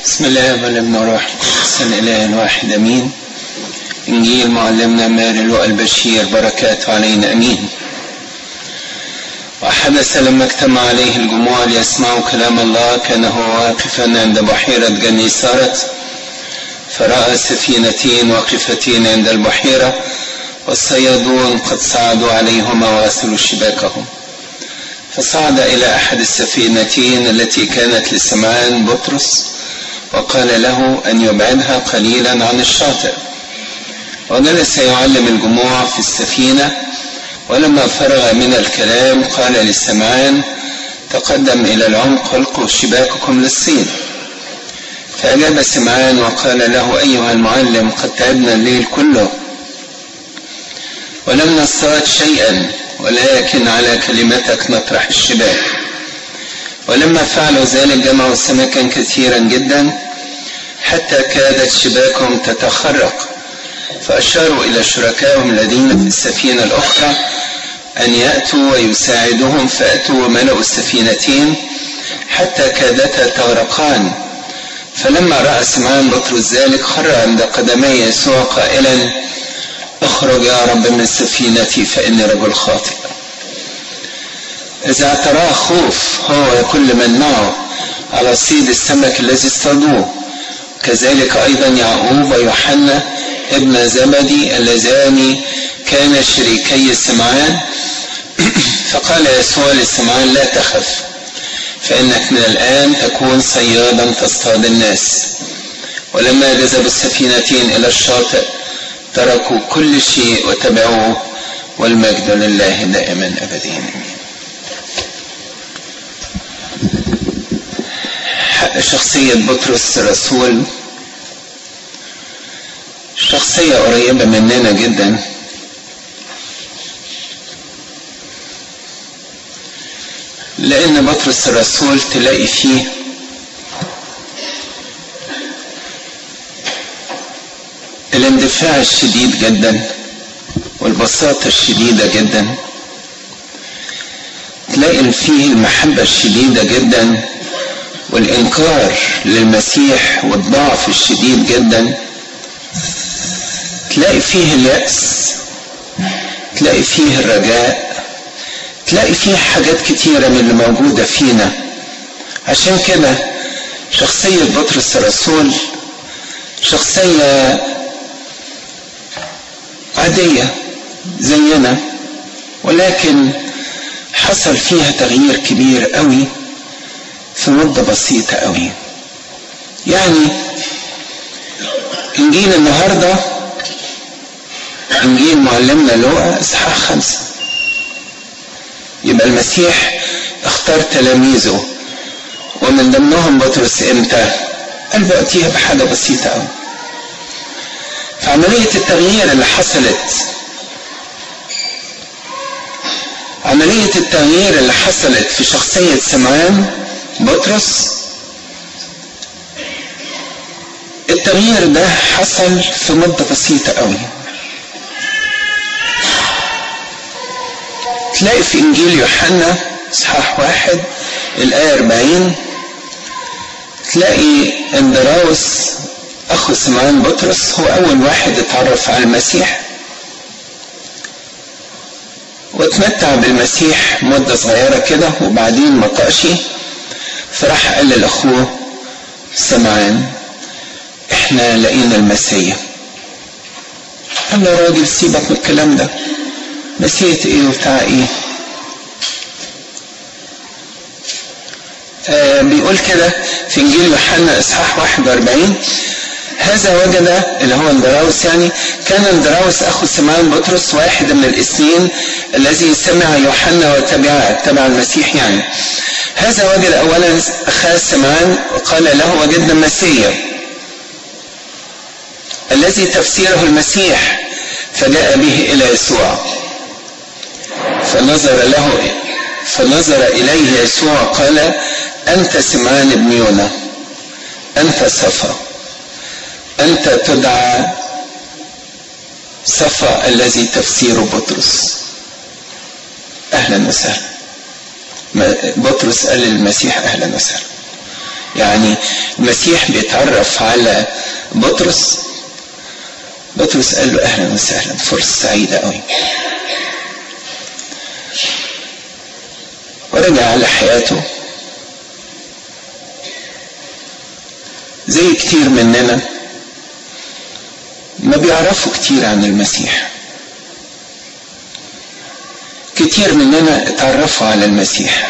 بسم الله والابن والروح القدس الاله واحد امين انجيل معلمنا ماري لؤى البشير بركاته علينا امين وحدث لما اجتمع عليه الجموع ليسمعوا كلام الله كان هو واقفا عند بحيرة جنيسارت فرأى سفينتين واقفتين عند البحيرة والصيادون قد صعدوا عليهما وغسلوا شباكهم فصعد إلى أحد السفينتين التي كانت لسمعان بطرس وقال له أن يبعدها قليلا عن الشاطئ وجلس يعلم الجموع في السفينة ولما فرغ من الكلام قال لسمعان تقدم إلى العمق والقوا شباككم للصيد فأجاب سمعان وقال له أيها المعلم قد تعبنا الليل كله ولم نصطاد شيئا ولكن على كلمتك نطرح الشباك ولما فعلوا ذلك جمعوا سمكا كثيرا جدا حتى كادت شباكهم تتخرق فأشاروا إلى شركائهم الذين في السفينة الأخرى أن يأتوا ويساعدوهم فأتوا وملأوا السفينتين حتى كادتا تغرقان فلما رأى سمعان بطرس ذلك خر عند قدمي يسوع قائلا اخرج يا رب من سفينتي فإني رجل خاطئ إذا اعتراه خوف هو وكل من معه على صيد السمك الذي اصطادوه كذلك أيضا يعقوب ويوحنا ابن زبدي اللذان كان شريكي سمعان فقال يسوع لسمعان لا تخف فإنك من الآن تكون صيادا تصطاد الناس ولما جذبوا السفينتين إلى الشاطئ تركوا كل شيء وتبعوه والمجد لله دائما أبدين أمين شخصية بطرس الرسول شخصية قريبة مننا جدا لأن بطرس الرسول تلاقي فيه الاندفاع الشديد جدا والبساطة الشديدة جدا تلاقي فيه المحبة الشديدة جدا والإنكار للمسيح والضعف الشديد جدا تلاقي فيه اليأس تلاقي فيه الرجاء تلاقي فيه حاجات كتيرة من اللي موجودة فينا عشان كده شخصية بطرس الرسول شخصية عادية زينا ولكن حصل فيها تغيير كبير قوي في مدة بسيطة قوي يعني انجيل النهاردة انجيل معلمنا لوقا اصحاح خمسة يبقى المسيح اختار تلاميذه ومن ضمنهم بطرس امتى قال بأتيها بحاجة بسيطة قوي فعملية التغيير اللي حصلت عملية التغيير اللي حصلت في شخصية سمعان بطرس التغيير ده حصل في مدة بسيطة قوي تلاقي في إنجيل يوحنا إصحاح واحد الآية 40 تلاقي اندراوس أخو سمعان بطرس هو أول واحد اتعرف على المسيح واتمتع بالمسيح مدة صغيرة كده وبعدين ما طقش فراح قال لأخوه سمعان احنا لقينا المسيح قال له يا راجل سيبك من الكلام ده مسيحة ايه وبتاع ايه آه بيقول كده في انجيل يوحنا اصحاح 41 هذا وجد اللي هو اندراوس يعني كان اندراوس اخو سمعان بطرس واحد من الاثنين الذي سمع يوحنا وتبع تبع المسيح يعني هذا وجد اولا اخاه سمعان وقال له وجدنا المسيح الذي تفسيره المسيح فجاء به الى يسوع فنظر له فنظر اليه يسوع قال انت سمعان ابن يونا انت صفا أنت تدعى صفا الذي تفسير بطرس أهلا وسهلا بطرس قال للمسيح أهلا وسهلا يعني المسيح بيتعرف على بطرس بطرس قال له اهلا وسهلا فرصه سعيده قوي ورجع على حياته زي كتير مننا ما بيعرفوا كتير عن المسيح كتير مننا اتعرفوا على المسيح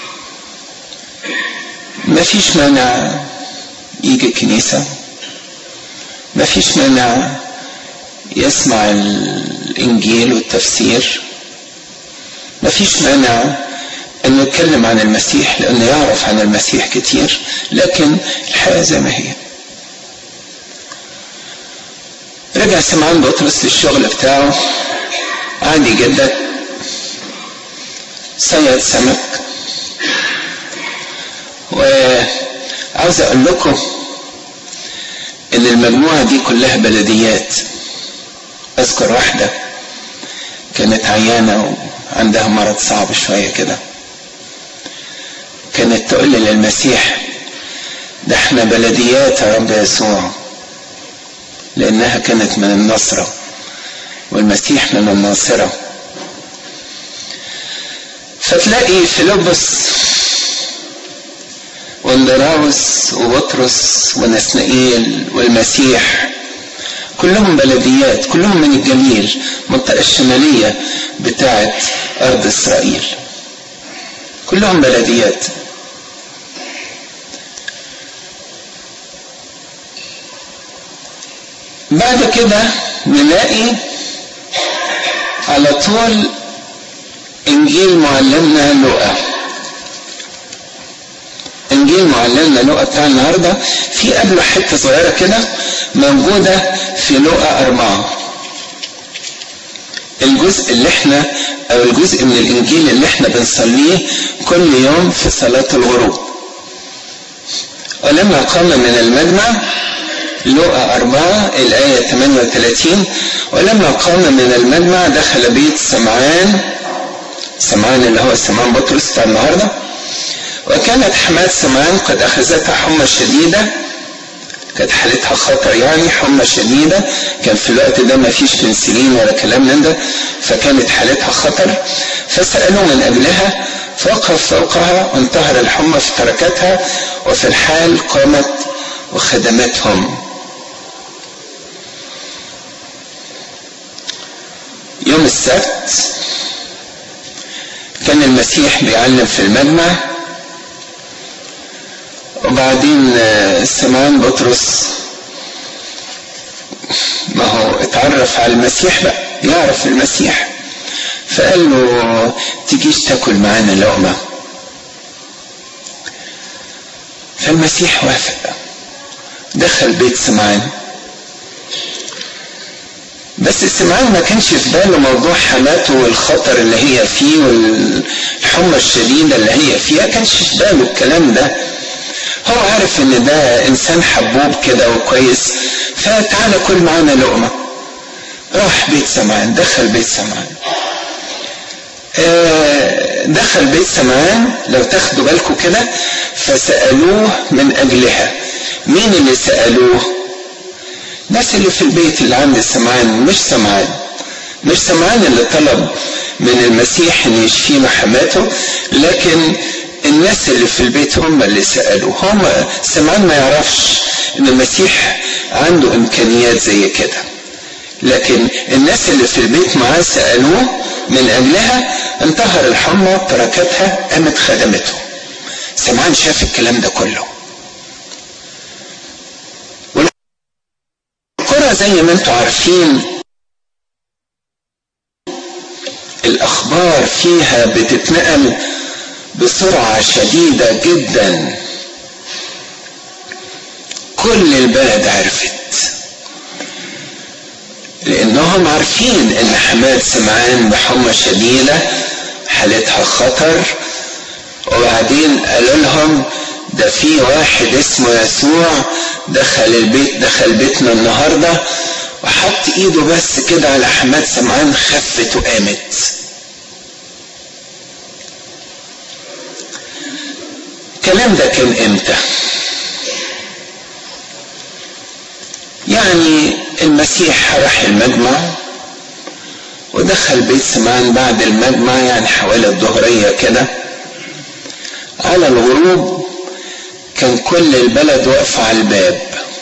ما فيش مانع يجي الكنيسة ما فيش مانع يسمع الإنجيل والتفسير ما فيش مانع أنه يتكلم عن المسيح لأنه يعرف عن المسيح كتير لكن الحياة زي ما هي رجع سمعان بطرس للشغل بتاعه عادي جدا صيد سمك وعاوز اقول لكم ان المجموعة دي كلها بلديات اذكر واحدة كانت عيانة وعندها مرض صعب شوية كده كانت تقول لي للمسيح ده احنا بلديات يا رب يسوع لانها كانت من النصرة والمسيح من الناصرة فتلاقي فيلبس واندراوس وبطرس ونسنائيل والمسيح كلهم بلديات كلهم من الجليل المنطقة الشمالية بتاعة أرض إسرائيل كلهم بلديات بعد كده نلاقي على طول انجيل معلمنا لوقا انجيل معلمنا لوقا بتاع النهارده في قبله حته صغيره كده موجوده في لوقا أربعة الجزء اللي احنا او الجزء من الانجيل اللي احنا بنصليه كل يوم في صلاة الغروب ولما قام من المجمع لوقا أربعة الآية 38 ولما قام من المجمع دخل بيت سمعان سمعان اللي هو سمعان بطرس بتاع النهارده وكانت حماة سمعان قد أخذتها حمى شديدة كانت حالتها خطر يعني حمى شديدة كان في الوقت ده ما فيش بنسلين ولا كلام من ده فكانت حالتها خطر فسألوا من أجلها فوقف فوقها وانتهر الحمى فتركتها وفي الحال قامت وخدمتهم يوم السبت كان المسيح بيعلم في المجمع وبعدين سمعان بطرس ما هو اتعرف على المسيح بقى يعرف المسيح فقال له تجيش تاكل معانا لقمه فالمسيح وافق دخل بيت سمعان بس سمعان ما كانش في باله موضوع حماته والخطر اللي هي فيه والحمى الشديدة اللي هي فيها كانش في باله الكلام ده هو عارف ان ده انسان حبوب كده وكويس فتعالى كل معانا لقمة راح بيت سمعان دخل بيت سمعان دخل بيت سمعان لو تاخدوا بالكم كده فسألوه من أجلها مين اللي سألوه الناس اللي في البيت اللي عند سمعان مش سمعان مش سمعان اللي طلب من المسيح ان يشفيه محماته لكن الناس اللي في البيت هم اللي سألوه هم سمعان ما يعرفش ان المسيح عنده امكانيات زي كده لكن الناس اللي في البيت معاه سألوه من اجلها انتهر الحمى تركتها قامت خدمته سمعان شاف الكلام ده كله والقرى زي ما انتم عارفين الاخبار فيها بتتنقل بسرعه شديده جدا كل البلد عرفت لانهم عارفين ان حماد سمعان بحمى شديده حالتها خطر وبعدين قالوا لهم ده في واحد اسمه يسوع دخل البيت دخل بيتنا النهارده وحط ايده بس كده على حماد سمعان خفت وقامت الكلام ده كان امتى يعني المسيح راح المجمع ودخل بيت سمان بعد المجمع يعني حوالي الظهرية كده على الغروب كان كل البلد واقفة على الباب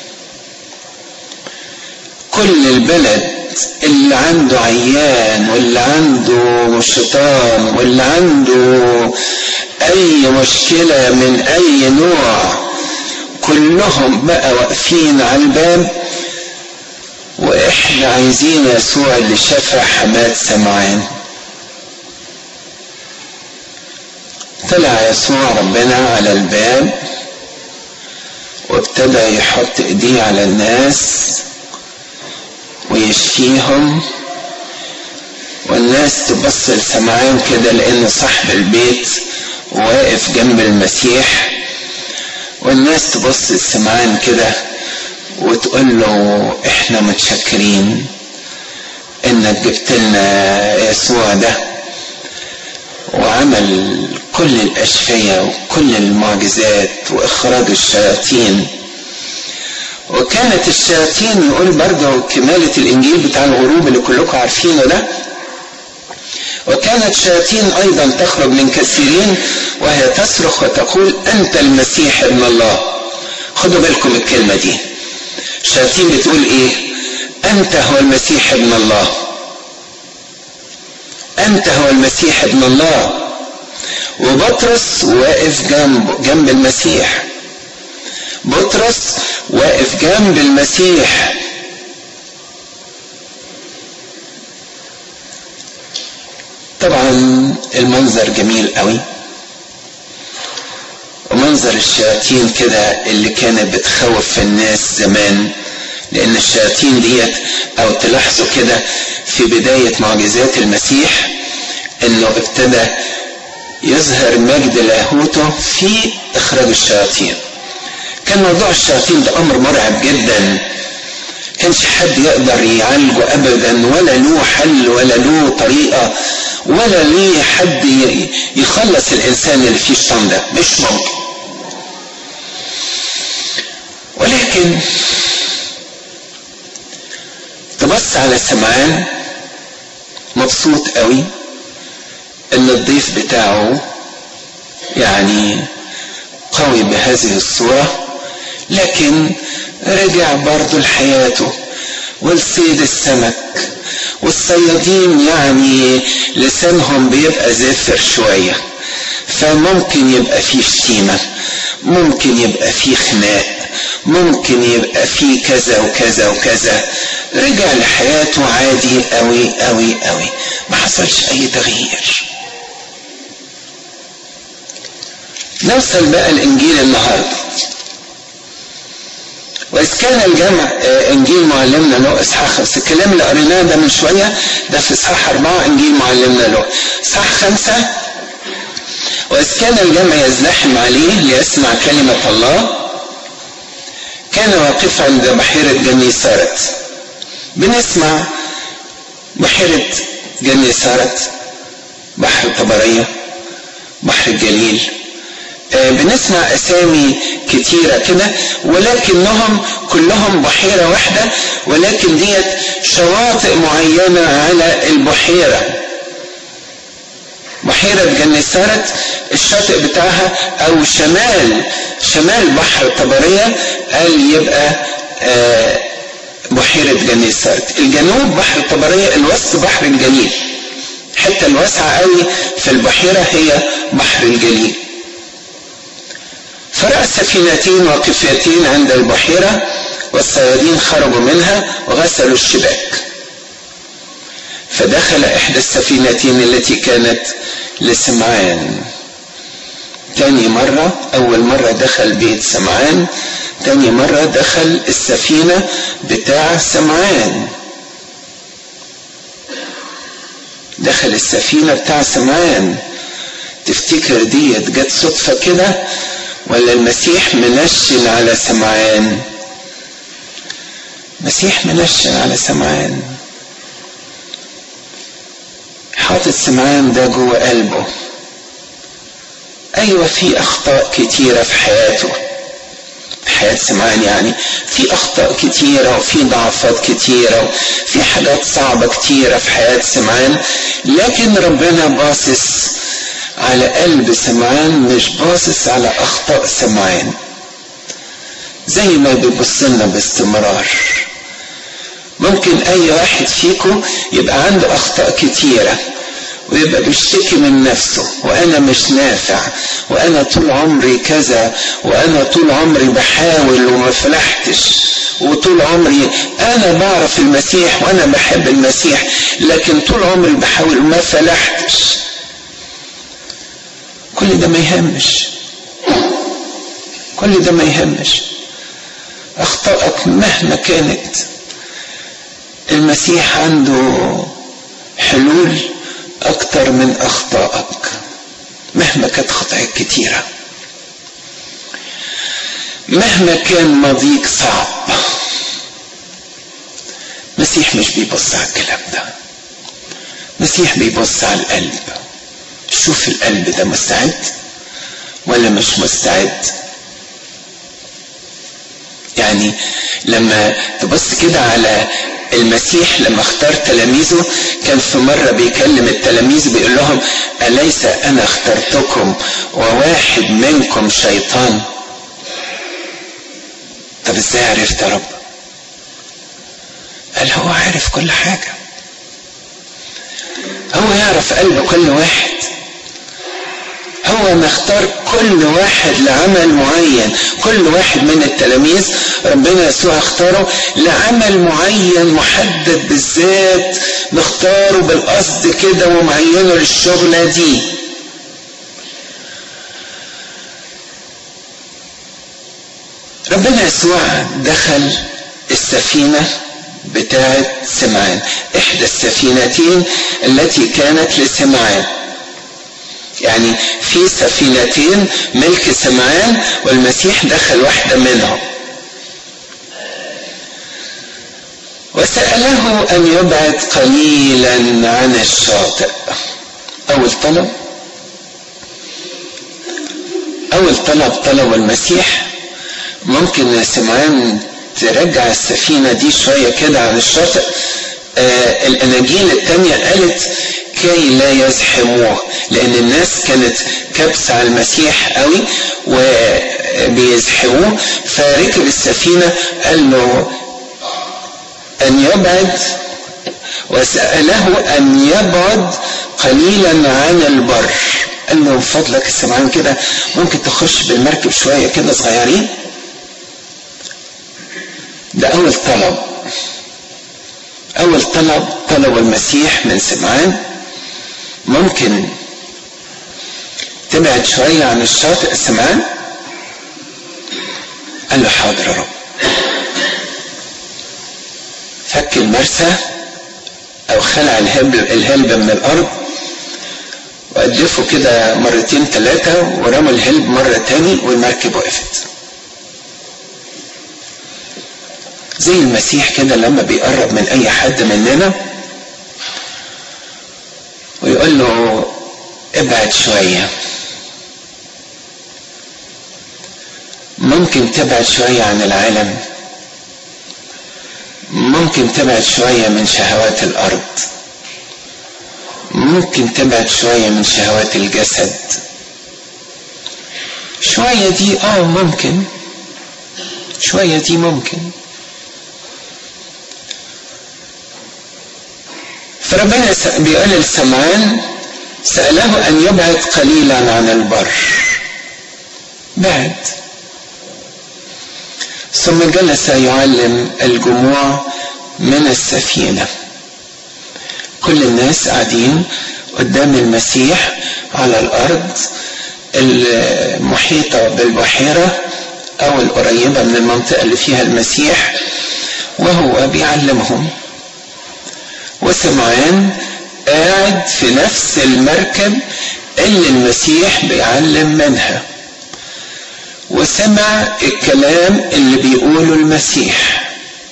كل البلد اللي عنده عيان واللي عنده شيطان واللي عنده اي مشكلة من اي نوع كلهم بقى واقفين على الباب واحنا عايزين يسوع اللي شفى حماد سمعان طلع يسوع ربنا على الباب وابتدى يحط ايديه على الناس ويشفيهم والناس تبص لسمعان كده لان صاحب البيت واقف جنب المسيح والناس تبص لسمعان كده وتقول له احنا متشكرين انك جبت لنا يسوع ده وعمل كل الاشفية وكل المعجزات واخراج الشياطين وكانت الشياطين يقول برضه كمالة الانجيل بتاع الغروب اللي كلكم عارفينه ده وكانت شياطين ايضا تخرج من كثيرين وهي تصرخ وتقول انت المسيح ابن الله خدوا بالكم الكلمة دي الشياطين بتقول ايه انت هو المسيح ابن الله انت هو المسيح ابن الله وبطرس واقف جنب جنب المسيح بطرس واقف جنب المسيح طبعا المنظر جميل قوي ومنظر الشياطين كده اللي كانت بتخوف في الناس زمان لان الشياطين ديت او تلاحظوا كده في بداية معجزات المسيح انه ابتدى يظهر مجد لاهوته في اخراج الشياطين كان موضوع الشياطين ده امر مرعب جدا كانش حد يقدر يعالجه ابدا ولا له حل ولا له طريقه ولا ليه حد يخلص الانسان اللي فيه الشيطان ده مش ممكن ولكن تبص على سمعان مبسوط قوي ان الضيف بتاعه يعني قوي بهذه الصورة لكن رجع برضه لحياته والصيد السمك والصيادين يعني لسانهم بيبقى زفر شوية فممكن يبقى فيه شتيمة ممكن يبقى فيه خناق ممكن يبقى فيه كذا وكذا وكذا رجع لحياته عادي قوي قوي قوي ما حصلش اي تغيير نوصل بقى الانجيل النهارده واذ كان الجمع انجيل معلمنا له اصحاح خمسه الكلام اللي قريناه ده من شويه ده في اصحاح اربعه انجيل معلمنا له اصحاح خمسه واذ كان الجمع يزدحم عليه ليسمع كلمه الله كان واقفا عند بحيره جنيسارت بنسمع بحيره جنيسارت بحر طبريه بحر الجليل بنسمع اسامي كتيره كده ولكنهم كلهم بحيره واحده ولكن ديت شواطئ معينه على البحيره بحيرة جنسارت الشاطئ بتاعها او شمال شمال بحر طبرية قال يبقى بحيرة جنسارت الجنوب بحر طبرية الوسط بحر الجليل الحتة الواسعة قوي في البحيرة هي بحر الجليل فرأى سفينتين واقفتين عند البحيرة والصيادين خرجوا منها وغسلوا الشباك فدخل إحدى السفينتين التي كانت لسمعان تاني مرة أول مرة دخل بيت سمعان تاني مرة دخل السفينة بتاع سمعان دخل السفينة بتاع سمعان تفتكر ديت جت صدفة كده ولا المسيح منشن على سمعان مسيح منشن على سمعان حاطط سمعان ده جوه قلبه ايوه في اخطاء كتيرة في حياته حياة سمعان يعني في أخطاء كتيرة وفي ضعفات كتيرة وفي حاجات صعبة كتيرة في حياة سمعان لكن ربنا باصص على قلب سمعان مش باصص على أخطاء سمعان زي ما بيبص لنا باستمرار ممكن أي واحد فيكم يبقى عنده أخطاء كتيرة ويبقى بيشتكي من نفسه وانا مش نافع وانا طول عمري كذا وانا طول عمري بحاول وما فلحتش وطول عمري انا بعرف المسيح وانا بحب المسيح لكن طول عمري بحاول وما فلحتش كل ده ما يهمش كل ده ما يهمش اخطائك مهما كانت المسيح عنده حلول أكتر من أخطائك مهما كانت خطاياك كتيرة مهما كان ماضيك صعب مسيح مش بيبص على الكلام ده مسيح بيبص على القلب شوف القلب ده مستعد ولا مش مستعد يعني لما تبص كده على المسيح لما اختار تلاميذه كان في مرة بيكلم التلاميذ بيقول لهم أليس أنا اخترتكم وواحد منكم شيطان طب ازاي عرفت يا رب قال هو عارف كل حاجة هو يعرف قلب كل واحد هو مختار كل واحد لعمل معين كل واحد من التلاميذ ربنا يسوع اختاره لعمل معين محدد بالذات مختاره بالقصد كده ومعينه للشغلة دي ربنا يسوع دخل السفينة بتاعت سمعان احدى السفينتين التي كانت لسمعان يعني في سفينتين ملك سمعان والمسيح دخل واحدة منهم وسأله أن يبعد قليلا عن الشاطئ أول طلب أول طلب طلب المسيح ممكن سمعان ترجع السفينة دي شوية كده عن الشاطئ آه الأناجيل التانية قالت كي لا يزحموه لان الناس كانت كبسة على المسيح قوي وبيزحموه فركب السفينة قال له ان يبعد وسأله ان يبعد قليلا عن البر قال له من فضلك السمعان كده ممكن تخش بالمركب شوية كده صغيرين ده اول طلب اول طلب طلب المسيح من سمعان ممكن تبعد شوية عن الشاطئ سمعان قال له حاضر يا رب فك المرسى او خلع الهلب الهلبة من الارض وأدفه كده مرتين ثلاثة ورمى الهلب مرة تاني والمركب وقفت زي المسيح كده لما بيقرب من أي حد مننا ويقول له ابعد شوية ممكن تبعد شوية عن العالم ممكن تبعد شوية من شهوات الأرض ممكن تبعد شوية من شهوات الجسد شوية دي اه ممكن شوية دي ممكن فربنا بيقول لسمعان سأله أن يبعد قليلا عن البر بعد ثم جلس يعلم الجموع من السفينة كل الناس قاعدين قدام المسيح على الأرض المحيطة بالبحيرة أو القريبة من المنطقة اللي فيها المسيح وهو بيعلمهم وسمعان قاعد في نفس المركب اللي المسيح بيعلم منها وسمع الكلام اللي بيقوله المسيح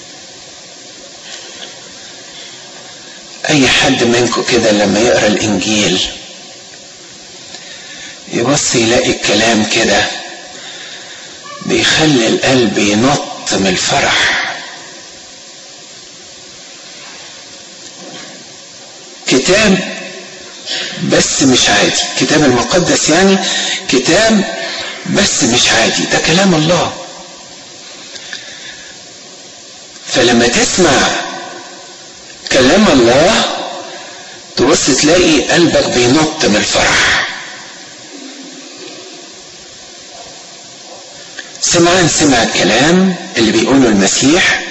اي حد منكم كده لما يقرا الانجيل يبص يلاقي الكلام كده بيخلي القلب ينط من الفرح كتاب بس مش عادي كتاب المقدس يعني كتاب بس مش عادي ده كلام الله فلما تسمع كلام الله تبص تلاقي قلبك بينط من الفرح سمعان سمع الكلام اللي بيقوله المسيح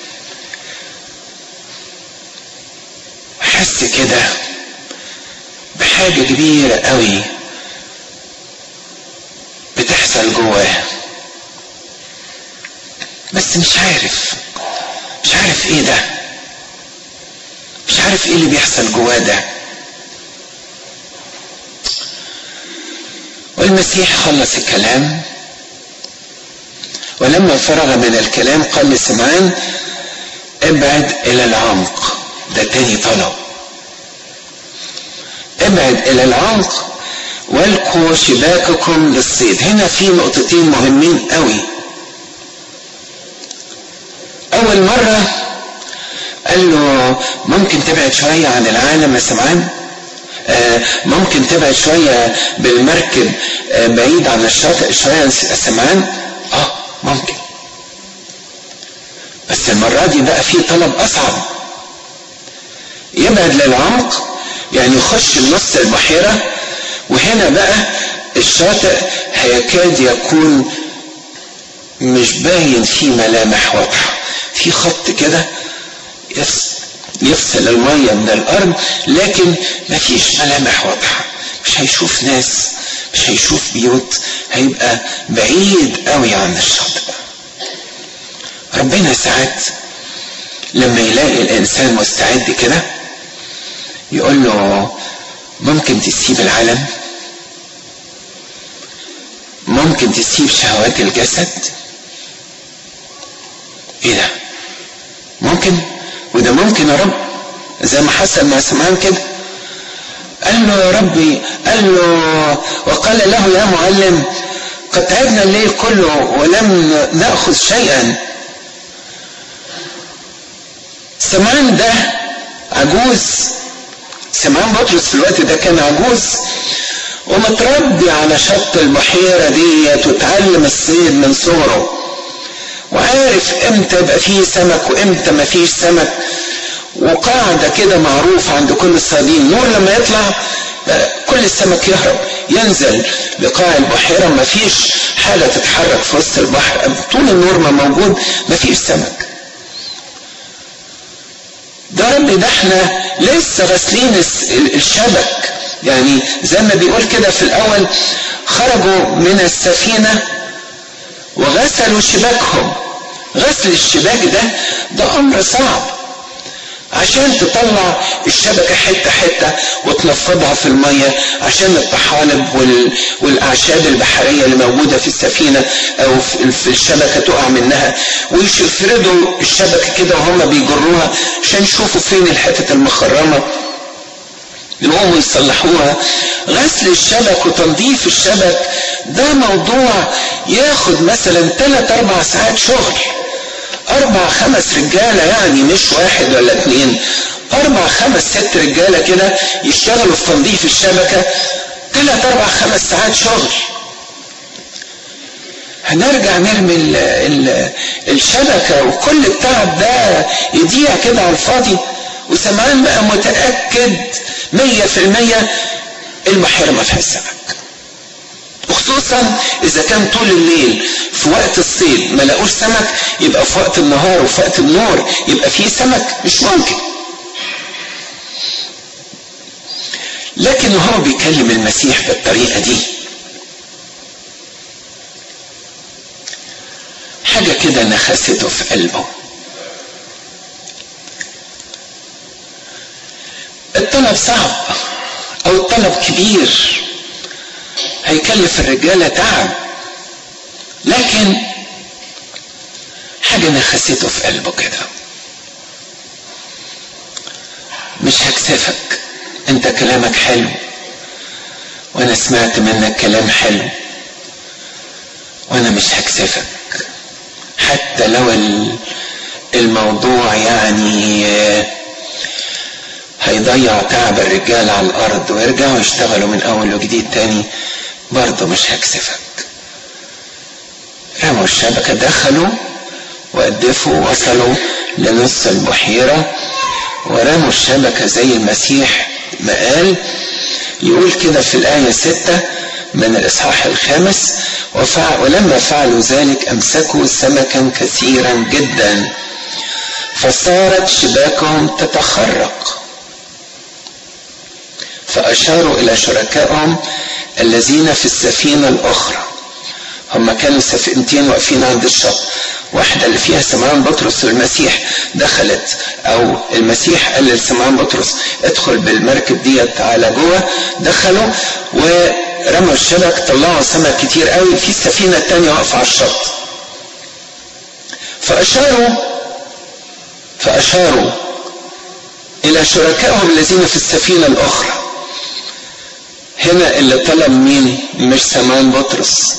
حس كده بحاجة كبيرة قوي بتحصل جواه بس مش عارف مش عارف ايه ده مش عارف ايه اللي بيحصل جواه ده والمسيح خلص الكلام ولما فرغ من الكلام قال لسمعان ابعد الى العمق ده تاني طلب ابعد الى العمق والقوا شباككم للصيد هنا في نقطتين مهمين قوي اول مرة قال له ممكن تبعد شوية عن العالم يا سمعان آه ممكن تبعد شوية بالمركب آه بعيد عن الشاطئ شوية يا سمعان اه ممكن بس المرة دي بقى في طلب أصعب يبعد للعمق يعني يخش لنص البحيرة وهنا بقى الشاطئ هيكاد يكون مش باين فيه ملامح واضحة في خط كده يفصل, يفصل المية من الأرض لكن مفيش ملامح واضحة مش هيشوف ناس مش هيشوف بيوت هيبقى بعيد قوي عن الشاطئ ربنا ساعات لما يلاقي الانسان مستعد كده يقول له ممكن تسيب العالم ممكن تسيب شهوات الجسد ايه ده ممكن وده ممكن يا رب زي ما حصل مع سمعان كده قال له يا ربي قال له وقال له يا معلم قد تعبنا الليل كله ولم ناخذ شيئا سمعان ده عجوز سمعان بطرس في الوقت ده كان عجوز ومتربي على شط البحيرة ديت وتعلم الصيد من صغره وعارف امتى يبقى فيه سمك وامتى ما فيش سمك وقاعدة كده معروفة عند كل الصيادين النور لما يطلع كل السمك يهرب ينزل لقاع البحيرة ما فيش حاجة تتحرك في وسط البحر طول النور ما موجود ما فيش سمك ده رب ده احنا لسه غاسلين الشبك يعني زي ما بيقول كده في الاول خرجوا من السفينه وغسلوا شباكهم غسل الشباك ده ده امر صعب عشان تطلع الشبكة حتة حتة وتنفضها في المية عشان الطحالب وال... والأعشاب البحرية اللي موجودة في السفينة أو في الشبكة تقع منها ويفردوا الشبكة كده وهم بيجروها عشان يشوفوا فين الحتة المخرمة يقوموا يصلحوها غسل الشبك وتنظيف الشبك ده موضوع ياخد مثلا 3 4 ساعات شغل اربع خمس رجاله يعني مش واحد ولا اتنين اربع خمس ست رجاله كده يشتغلوا في تنظيف الشبكه ثلاث اربع خمس ساعات شغل هنرجع نرمي ال ال الشبكة وكل التعب ده يضيع كده على الفاضي وسمعان بقى متأكد مية في المية البحيرة ما فيهاش سمك وخصوصا اذا كان طول الليل في وقت الصيد ما لقوش سمك يبقى في وقت النهار وفي وقت النور يبقى فيه سمك مش ممكن لكن هو بيكلم المسيح بالطريقه دي حاجه كده نخسته في قلبه الطلب صعب او الطلب كبير هيكلف الرجالة تعب لكن حاجة نخسته في قلبه كده مش هكسفك انت كلامك حلو وانا سمعت منك كلام حلو وانا مش هكسفك حتى لو الموضوع يعني هيضيع تعب الرجال على الارض ويرجعوا يشتغلوا من اول وجديد تاني برضه مش هكسفك رموا الشبكة دخلوا وقدفوا وصلوا لنص البحيرة ورموا الشبكة زي المسيح ما قال يقول كده في الآية ستة من الإصحاح الخامس وفع ولما فعلوا ذلك أمسكوا سمكا كثيرا جدا فصارت شباكهم تتخرق فأشاروا إلى شركائهم الذين في السفينة الأخرى هم كانوا سفينتين واقفين عند الشط واحدة اللي فيها سمعان بطرس والمسيح دخلت أو المسيح قال لسمعان بطرس ادخل بالمركب ديت على جوه دخلوا ورموا الشبك طلعوا سمك كتير قوي في السفينة التانية واقفة على الشط فأشاروا فأشاروا إلى شركائهم الذين في السفينة الأخرى هنا اللي طلب مين مش سمان بطرس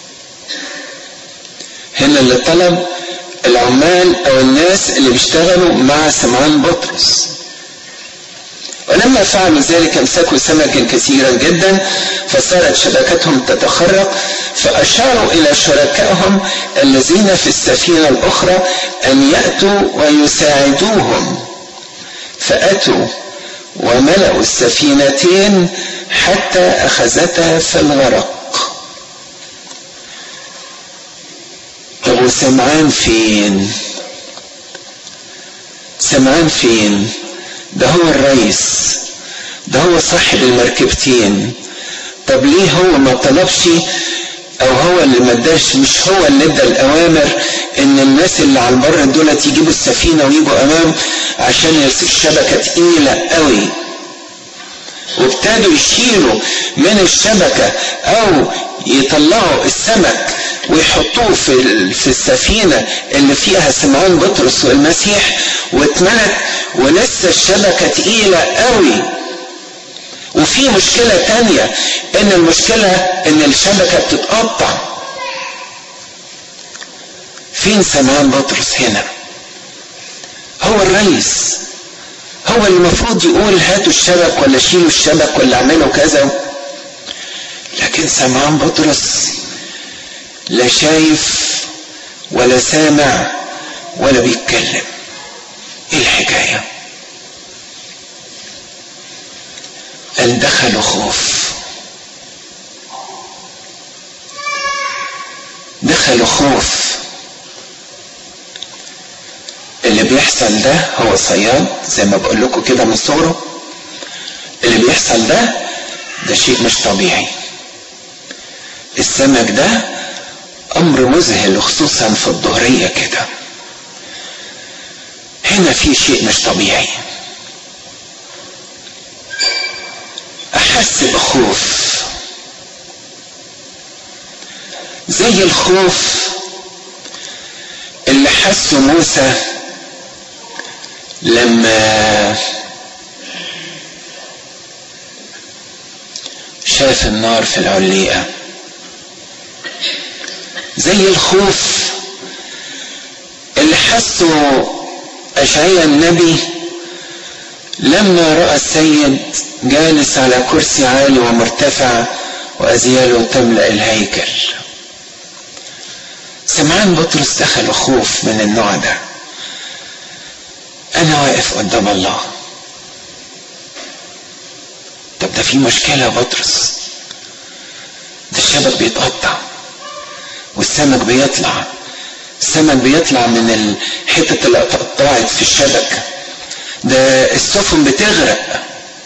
هنا اللي طلب العمال او الناس اللي بيشتغلوا مع سمعان بطرس ولما فعلوا ذلك امسكوا سمكا كثيرا جدا فصارت شبكتهم تتخرق فاشاروا الى شركائهم الذين في السفينه الاخرى ان ياتوا ويساعدوهم فاتوا وملأوا السفينتين حتى اخذتا في الغرق طب وسمعان فين سمعان فين ده هو الرئيس ده هو صاحب المركبتين طب ليه هو ما طلبش او هو اللي ما اداش مش هو اللي ادى الاوامر ان الناس اللي على البر دولت يجيبوا السفينه ويجوا امام عشان يرسل الشبكه تقيله قوي وابتدوا يشيلوا من الشبكه او يطلعوا السمك ويحطوه في في السفينه اللي فيها سمعان بطرس والمسيح واتملت ولسه الشبكه تقيله قوي وفي مشكله تانية ان المشكله ان الشبكه بتتقطع فين سمعان بطرس هنا هو الرئيس هو اللي المفروض يقول هاتوا الشبك ولا شيلوا الشبك ولا اعملوا كذا لكن سمعان بطرس لا شايف ولا سامع ولا بيتكلم ايه الحكايه قال دخلوا خوف دخلوا خوف اللي بيحصل ده هو صياد زي ما بقول لكم كده من صغره اللي بيحصل ده ده شيء مش طبيعي السمك ده امر مذهل خصوصا في الظهريه كده هنا في شيء مش طبيعي احس بخوف زي الخوف اللي حسه موسى لما شاف النار في العليقه زي الخوف اللي حسه أشعيا النبي لما رأى السيد جالس على كرسي عالي ومرتفع وأزياله تملأ الهيكل سمعان بطرس دخل خوف من النوع ده أنا واقف قدام الله طب ده في مشكلة يا بطرس ده الشبك بيتقطع والسمك بيطلع السمك بيطلع من الحتة اللي اتقطعت في الشبكة ده السفن بتغرق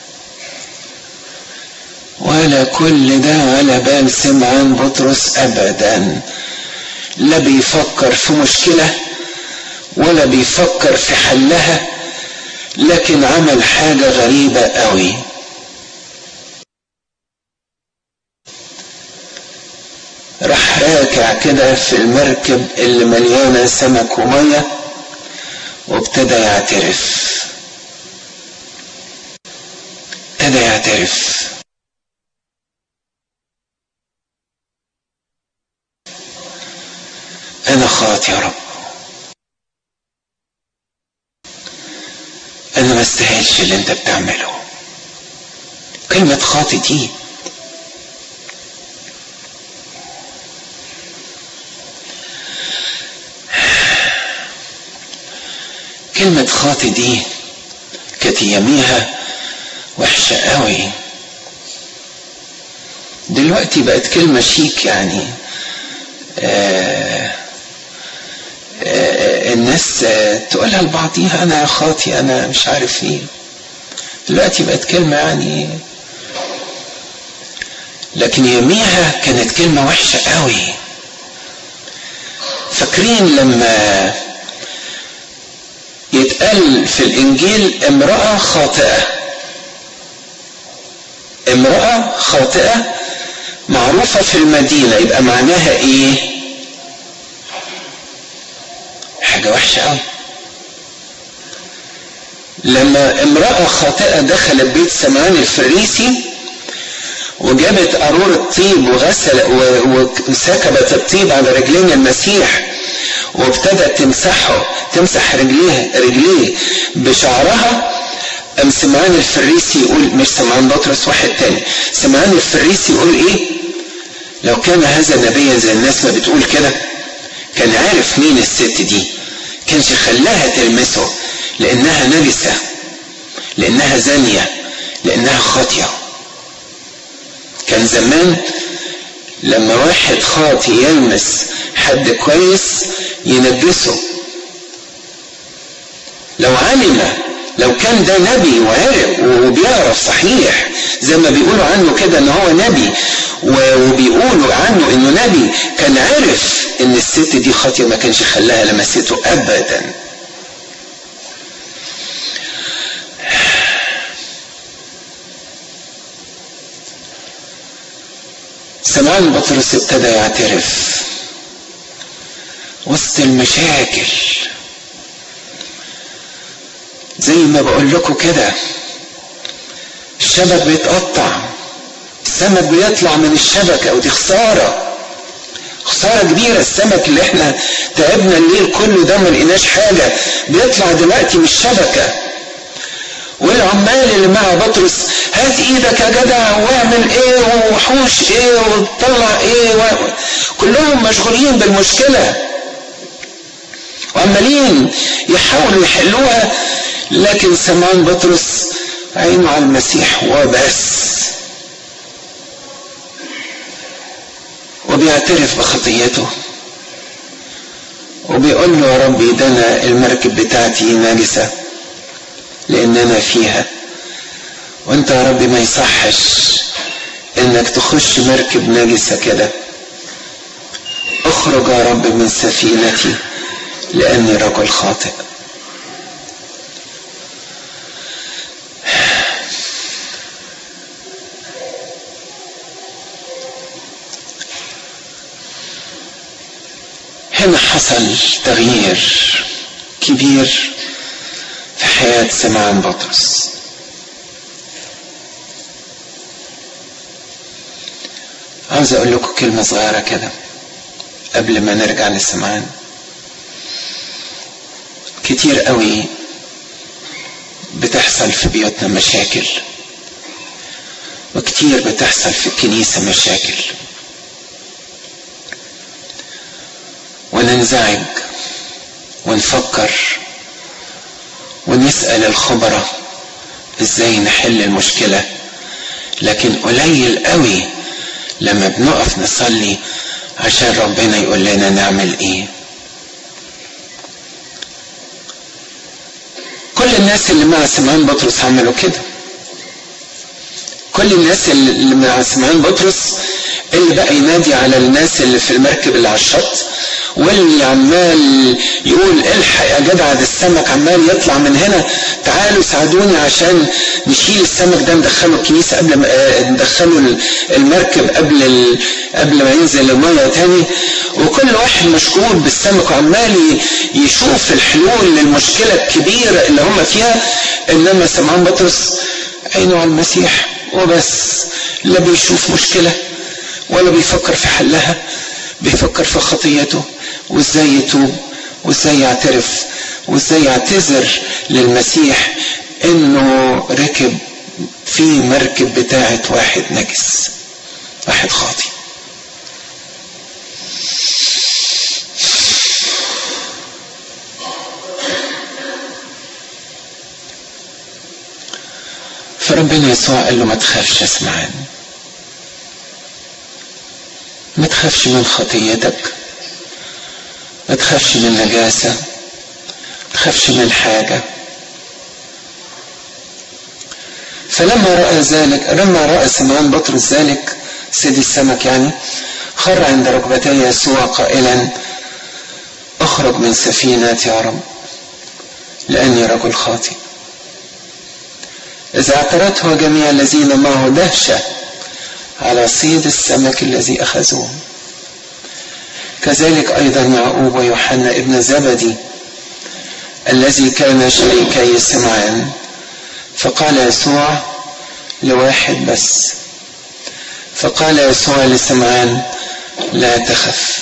ولا كل ده ولا بال سمعان بطرس ابدا لا بيفكر في مشكلة ولا بيفكر في حلها لكن عمل حاجة غريبة قوي راح راكع كده في المركب اللي مليانة سمك ومية وابتدى يعترف ابتدى يعترف خاطي يا رب انا ما استاهلش اللي انت بتعمله كلمة خاطي دي كلمة خاطي دي كانت يميها وحشة قوي دلوقتي بقت كلمة شيك يعني آآ آآ الناس تقولها لبعضيها انا خاطي انا مش عارف ايه دلوقتي بقت كلمة يعني لكن يوميها كانت كلمة وحشة قوي فاكرين لما يتقال في الانجيل امرأة خاطئة امرأة خاطئة معروفة في المدينة يبقى معناها ايه حاجة وحشة قوي لما امرأة خاطئة دخلت بيت سمعان الفريسي وجابت قارورة طيب وغسل وسكبت الطيب على رجلين المسيح وابتدت تمسحه تمسح رجليه رجليه بشعرها ام سمعان الفريسي يقول مش سمعان بطرس واحد تاني سمعان الفريسي يقول ايه لو كان هذا نبيا زي الناس ما بتقول كده كان عارف مين الست دي كانش خلاها تلمسه لانها نجسه لانها زانيه لانها خاطيه كان زمان لما واحد خاطي يلمس حد كويس ينجسه لو علم لو كان ده نبي وعرف وبيعرف صحيح زي ما بيقولوا عنه كده ان هو نبي وبيقولوا عنه انه نبي كان عرف ان الست دي خاطيه ما كانش خلاها لمسته ابدا سمعان بطرس ابتدى يعترف وسط المشاكل زي ما بقول لكم كده الشبك بيتقطع السمك بيطلع من الشبكة ودي خسارة خسارة كبيرة السمك اللي احنا تعبنا الليل كله ده ما لقيناش حاجة بيطلع دلوقتي من الشبكة والعمال اللي مع بطرس هات ايدك يا جدع واعمل ايه وحوش ايه وطلع ايه و... كلهم مشغولين بالمشكله وعمالين يحاولوا يحلوها لكن سمان بطرس عينه على المسيح وبس وبيعترف بخطيته وبيقول له يا ربي ده انا المركب بتاعتي ناجسه لان انا فيها وانت يا ربي ما يصحش انك تخش مركب ناجسه كده اخرج يا رب من سفينتي لاني رجل خاطئ هنا حصل تغيير كبير في حياة سمعان بطرس عاوز اقول لكم كلمة صغيرة كده قبل ما نرجع لسمعان كتير قوي بتحصل في بيوتنا مشاكل وكتير بتحصل في الكنيسة مشاكل وننزعج ونفكر ونسأل الخبراء ازاي نحل المشكلة لكن قليل قوي لما بنقف نصلي عشان ربنا يقول لنا نعمل ايه كل الناس اللي مع سمعان بطرس عملوا كده كل الناس اللي مع سمعان بطرس اللي بقى ينادي على الناس اللي في المركب اللي على الشط واللي عمال يقول الحق يا جدع ده السمك عمال يطلع من هنا تعالوا ساعدوني عشان نشيل السمك ده ندخله الكنيسه قبل ما ندخله المركب قبل ال... قبل ما ينزل الميه تاني وكل واحد مشغول بالسمك وعمال يشوف الحلول للمشكله الكبيره اللي هم فيها انما سمعان بطرس عينه على المسيح وبس لا بيشوف مشكله ولا بيفكر في حلها بيفكر في خطيته وازاي يتوب وازاي يعترف وازاي يعتذر للمسيح انه ركب في مركب بتاعة واحد نجس واحد خاطي فربنا يسوع قال له ما تخافش اسمعان ما تخافش من خطيتك ما تخافش من نجاسة ما تخافش من حاجة فلما رأى ذلك لما رأى سمعان بطرس ذلك سيد السمك يعني خر عند ركبتي يسوع قائلا اخرج من سفينتي يا رب لأني رجل خاطئ إذا اعترته جميع الذين معه دهشة على صيد السمك الذي أخذوه كذلك أيضا يعقوب ويوحنا ابن زبدي الذي كان شريكي سمعان فقال يسوع لواحد بس فقال يسوع لسمعان لا تخف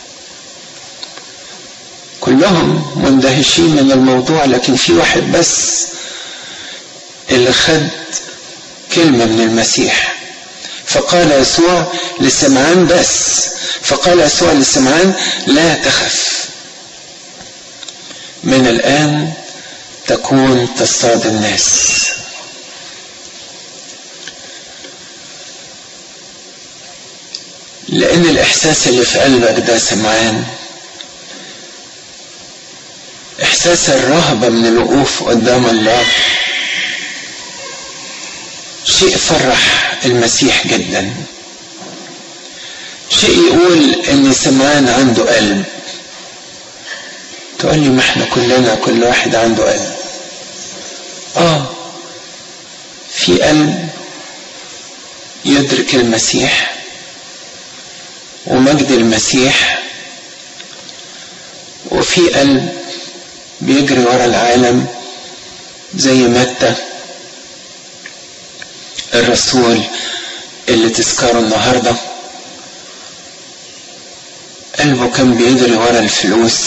كلهم مندهشين من الموضوع لكن في واحد بس اللي خد كلمة من المسيح فقال يسوع لسمعان بس فقال يسوع لسمعان لا تخف من الآن تكون تصطاد الناس لأن الإحساس اللي في قلبك ده سمعان إحساس الرهبة من الوقوف قدام الله شيء فرح المسيح جدا شيء يقول ان سمعان عنده قلب تقول لي ما احنا كلنا كل واحد عنده قلب اه في قلب يدرك المسيح ومجد المسيح وفي قلب بيجري ورا العالم زي متى الرسول اللي تذكره النهارده قلبه كان بيجري ورا الفلوس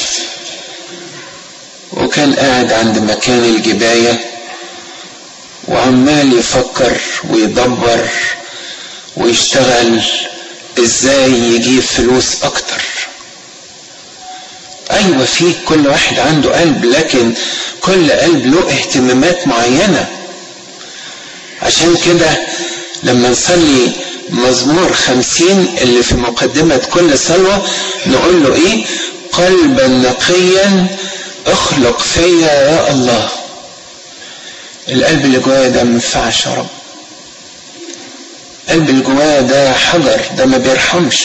وكان قاعد عند مكان الجباية وعمال يفكر ويدبر ويشتغل ازاي يجيب فلوس اكتر ايوه في كل واحد عنده قلب لكن كل قلب له اهتمامات معينه عشان كده لما نصلي مزمور خمسين اللي في مقدمة كل صلوة نقول له ايه قلبا نقيا اخلق فيا يا الله القلب اللي جوايا ده ما ينفعش يا رب القلب اللي جوايا ده حجر ده ما بيرحمش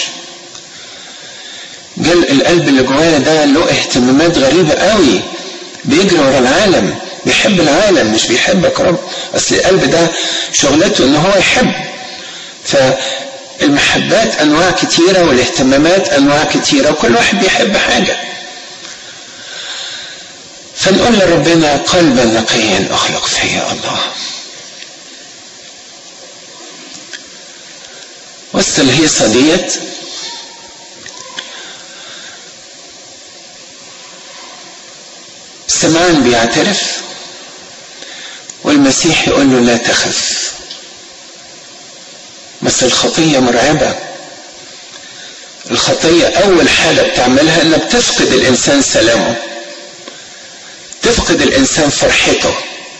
جل القلب اللي جوايا ده له اهتمامات غريبة قوي بيجري ورا العالم بيحب العالم مش بيحبك رب اصل القلب ده شغلته ان هو يحب فالمحبات انواع كتيره والاهتمامات انواع كتيره وكل واحد بيحب حاجه فنقول لربنا قلبا نقيا اخلق فيا الله وسط الهيصه ديت سمعان بيعترف والمسيح يقول له لا تخف بس الخطية مرعبة الخطية أول حاجة بتعملها إنها بتفقد الإنسان سلامه تفقد الإنسان فرحته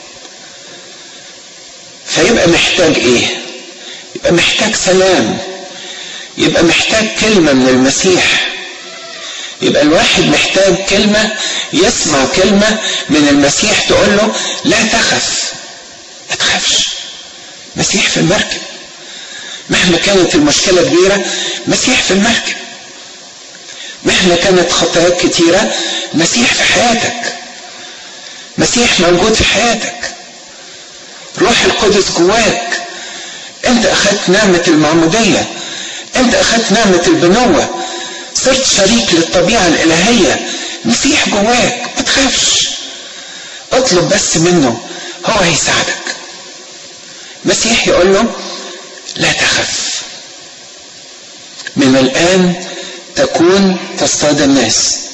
فيبقى محتاج إيه؟ يبقى محتاج سلام يبقى محتاج كلمة من المسيح يبقى الواحد محتاج كلمة يسمع كلمة من المسيح تقول له لا تخف ما تخافش مسيح في المركب مهما كانت المشكلة كبيرة مسيح في المركب مهما كانت خطاياك كتيرة مسيح في حياتك مسيح موجود في حياتك روح القدس جواك انت اخذت نعمة المعمودية انت اخذت نعمة البنوة صرت شريك للطبيعة الإلهية مسيح جواك ما تخافش اطلب بس منه هو هيساعدك مسيح يقول له لا تخف من الآن تكون تصطاد الناس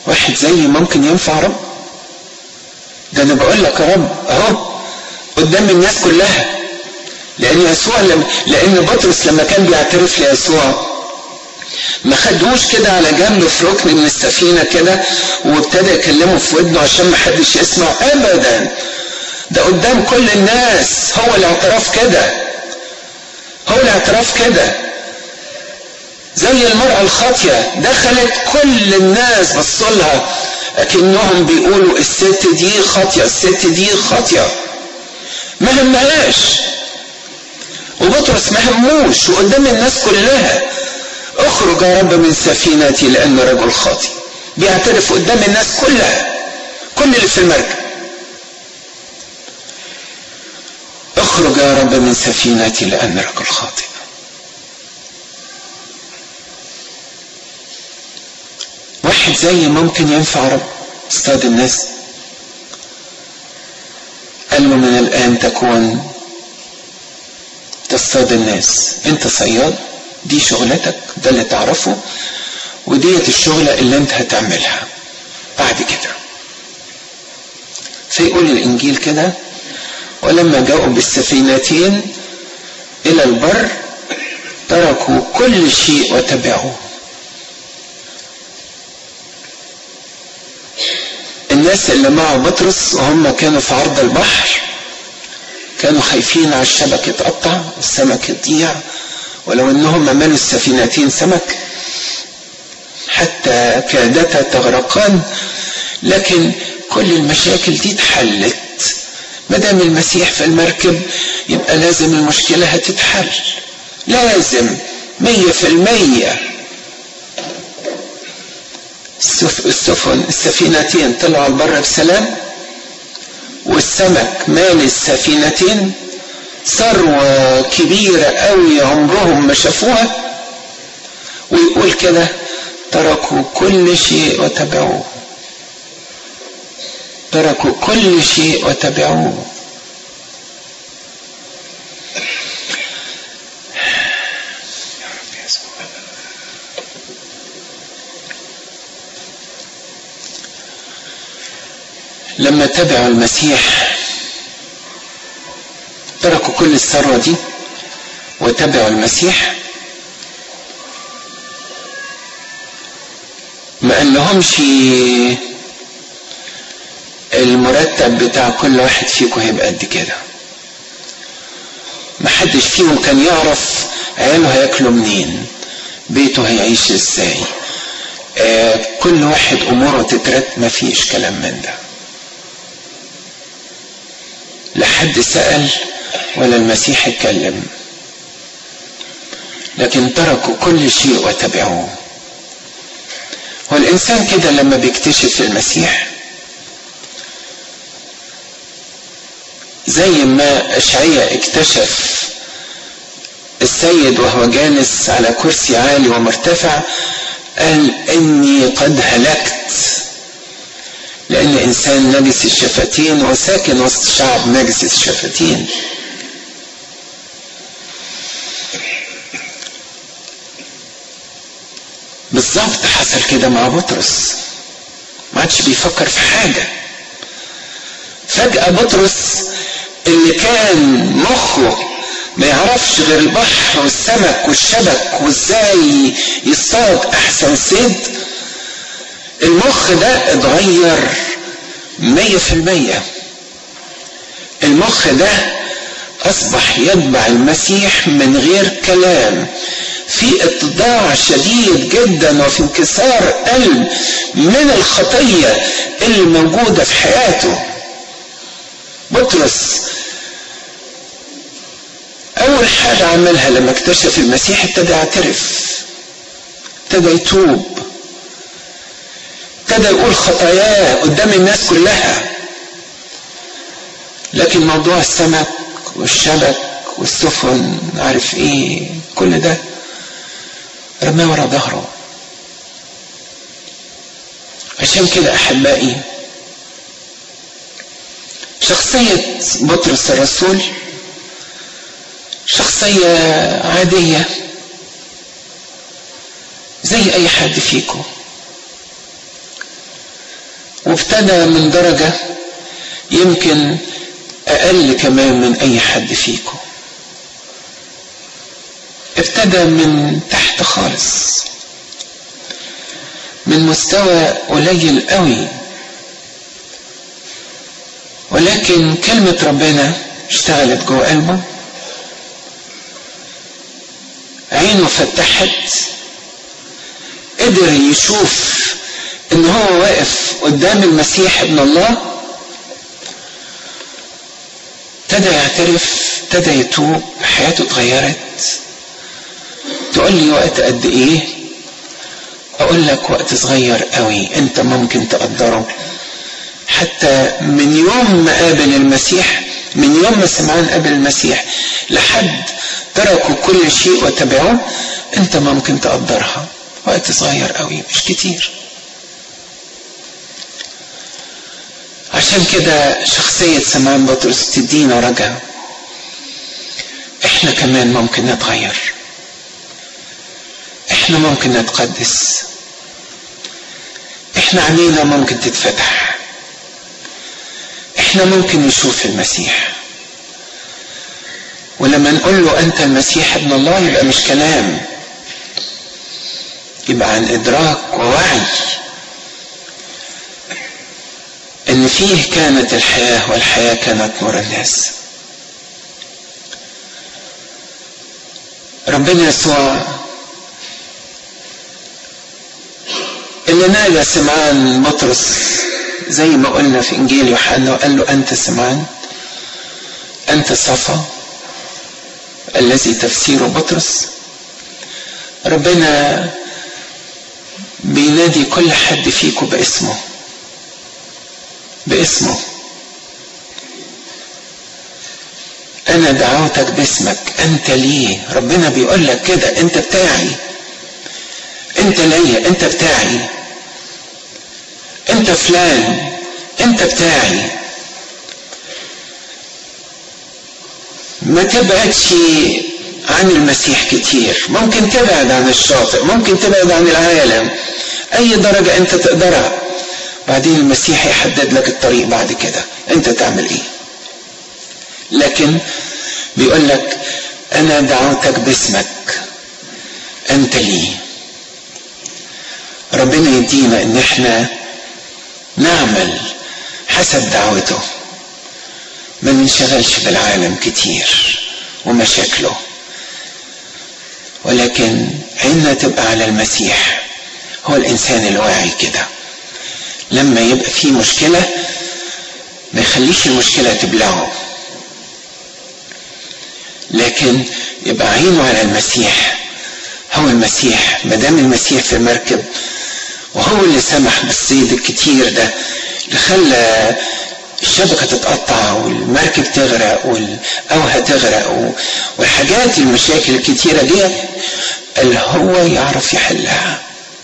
واحد زيي ممكن ينفع رب ده انا بقول لك يا رب اهو قدام الناس كلها لان يسوع لم لان بطرس لما كان بيعترف ليسوع ما خدوش كده على جنب في ركن من السفينه كده وابتدى يكلمه في ودنه عشان ما حدش يسمع ابدا ده قدام كل الناس هو الاعتراف كده هو الاعتراف كده زي المرأة الخاطية دخلت كل الناس بصوا لها لكنهم بيقولوا الست دي خاطية الست دي خاطية ما همهاش وبطرس ما هموش وقدام الناس كلها اخرج يا رب من سفينتي لأن رجل خاطي بيعترف قدام الناس كلها كل اللي في المركب اخرج يا رب من سفينتي لأن رجل خاطئ واحد زي ممكن ينفع رب اصطاد الناس قال له من الآن تكون تصطاد الناس انت صياد دي شغلتك ده اللي تعرفه وديت الشغلة اللي انت هتعملها بعد كده فيقول الانجيل كده ولما جاءوا بالسفينتين الى البر تركوا كل شيء وتبعوه الناس اللي مع بطرس وهم كانوا في عرض البحر كانوا خايفين على الشبك يتقطع السمك يضيع ولو انهم عملوا السفينتين سمك حتى كادتا تغرقان لكن كل المشاكل دي اتحلت ما دام المسيح في المركب يبقى لازم المشكلة هتتحل لازم مية في المية السفن السفينتين طلعوا البر بسلام والسمك مال السفينتين ثروة كبيرة قوي عمرهم ما شافوها ويقول كده تركوا كل شيء وتبعوه تركوا كل شيء وتبعوه لما تبعوا المسيح تركوا كل الثروة دي وتبعوا المسيح ما قال لهمش المرتب بتاع كل واحد فيكم هيبقى قد كده ما حدش فيهم كان يعرف عياله هياكلوا منين بيته هيعيش ازاي آه كل واحد اموره تترت ما فيش كلام من ده لا حد سأل ولا المسيح اتكلم لكن تركوا كل شيء وتبعوه والإنسان كده لما بيكتشف المسيح زي ما أشعية اكتشف السيد وهو جالس على كرسي عالي ومرتفع قال إني قد هلكت لأن إنسان نجس الشفتين وساكن وسط شعب نجس الشفتين بالظبط حصل كده مع بطرس ما عادش بيفكر في حاجة فجأة بطرس اللي كان مخه ما يعرفش غير البحر والسمك والشبك وازاي يصطاد احسن صيد المخ ده اتغير مية في المية المخ ده اصبح يتبع المسيح من غير كلام في اتضاع شديد جدا وفي انكسار قلب من الخطية اللي موجودة في حياته بطرس اول حاجة عملها لما اكتشف المسيح ابتدى يعترف ابتدى يتوب ابتدى يقول خطاياه قدام الناس كلها لكن موضوع السمك والشبك والسفن عارف ايه كل ده رماه ورا ظهره عشان كده احبائي شخصية بطرس الرسول شخصية عادية زي أي حد فيكم وابتدى من درجة يمكن أقل كمان من أي حد فيكم ابتدى من تحت خالص من مستوى قليل قوي ولكن كلمة ربنا اشتغلت جوه قلبه عينه فتحت قدر يشوف ان هو واقف قدام المسيح ابن الله ابتدى يعترف ابتدى يتوب حياته اتغيرت تقول لي وقت قد ايه اقول لك وقت صغير قوي انت ممكن تقدره حتى من يوم ما قابل المسيح من يوم ما سمعان قابل المسيح لحد تركوا كل شيء وتبعوه انت ممكن تقدرها وقت صغير قوي مش كتير عشان كده شخصية سمان بطرس تدينا رجا احنا كمان ممكن نتغير احنا ممكن نتقدس احنا عينينا ممكن تتفتح احنا ممكن نشوف المسيح ولما نقول له انت المسيح ابن الله يبقى مش كلام يبقى عن ادراك ووعي ان فيه كانت الحياه والحياه كانت نور الناس ربنا يسوع اللي نادى سمعان بطرس زي ما قلنا في انجيل يوحنا وقال له انت سمعان انت صفا الذي تفسيره بطرس ربنا بينادي كل حد فيكم باسمه باسمه انا دعوتك باسمك انت ليه ربنا بيقول لك كده انت بتاعي انت ليا انت بتاعي انت فلان انت بتاعي ما تبعدش عن المسيح كتير ممكن تبعد عن الشاطئ ممكن تبعد عن العالم اي درجة انت تقدرها بعدين المسيح يحدد لك الطريق بعد كده انت تعمل ايه لكن بيقول لك انا دعوتك باسمك انت لي ربنا يدينا ان احنا نعمل حسب دعوته ما ننشغلش بالعالم كتير ومشاكله ولكن عيننا تبقى على المسيح هو الانسان الواعي كده لما يبقى في مشكله ما يخليش المشكله تبلعه لكن يبقى عينه على المسيح هو المسيح ما دام المسيح في المركب وهو اللي سمح بالصيد الكتير ده اللي خلى الشبكة تتقطع والمركب تغرق والقوهة تغرق والحاجات المشاكل الكتيرة دي اللي هو يعرف يحلها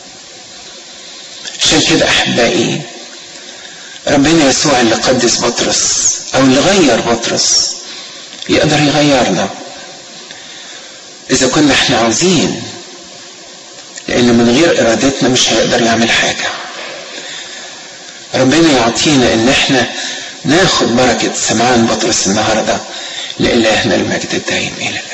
عشان كده أحبائي ربنا يسوع اللي قدس بطرس أو اللي غير بطرس يقدر يغيرنا إذا كنا احنا عاوزين لأن من غير إرادتنا مش هيقدر يعمل حاجة ربنا يعطينا إن احنا ناخد بركة سمعان بطرس النهاردة لإلهنا المجد الدائم إلى